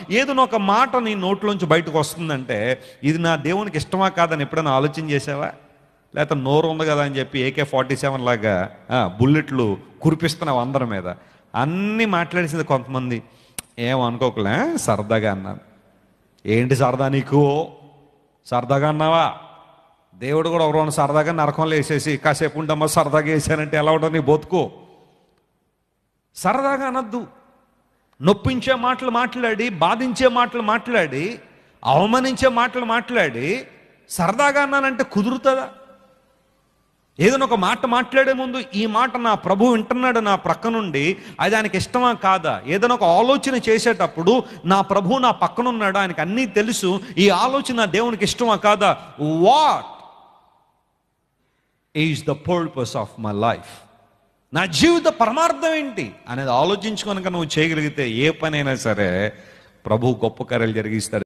ఏదైనా ఒక మాట నీ నోట్లోంచి బయటకు వస్తుందంటే ఇది నా దేవునికి ఇష్టమా కాదని ఎప్పుడైనా ఆలోచన చేసావా లేకపోతే నోరు ఉంది కదా అని చెప్పి ఏకే ఫార్టీ సెవెన్ లాగా ఆ, బుల్లెట్లు కురిపిస్తున్నావు అందరి మీద అన్నీ మాట్లాడేసింది కొంతమంది ఏం అనుకోకలే సరదాగా అన్నాను ఏంటి సరదా నీకు సరదాగా అన్నావా దేవుడు కూడా ఎవరో సరదాగా నరకంలో వేసేసి కాసేపు ఉండమ్మా సరదాగా వేసానంటే ఎలా ఉండవు నీ బతుకు సరదాగా అనద్దు నొప్పించే మాటలు మాట్లాడి బాధించే మాటలు మాట్లాడి అవమానించే మాటలు మాట్లాడి సరదాగా అన్నానంటే కుదురుతుందా ఏదైనా ఒక మాట మాట్లాడే ముందు ఈ మాట నా ప్రభు వింటున్నాడు నా ప్రక్క నుండి అది ఆయనకి ఇష్టమా కాదా ఏదైనా ఒక ఆలోచన చేసేటప్పుడు నా ప్రభు నా పక్కన ఉన్నాడు ఆయనకి అన్నీ తెలుసు ఈ ఆలోచన నా దేవునికి ఇష్టమా కాదా what is the purpose of my life నా జీవిత పరమార్థం ఏంటి అనేది ఆలోచించుకొనక నువ్వు చేయగలిగితే ఏ పనైనా సరే ప్రభు గొప్ప కార్యాలు జరిగిస్తాడు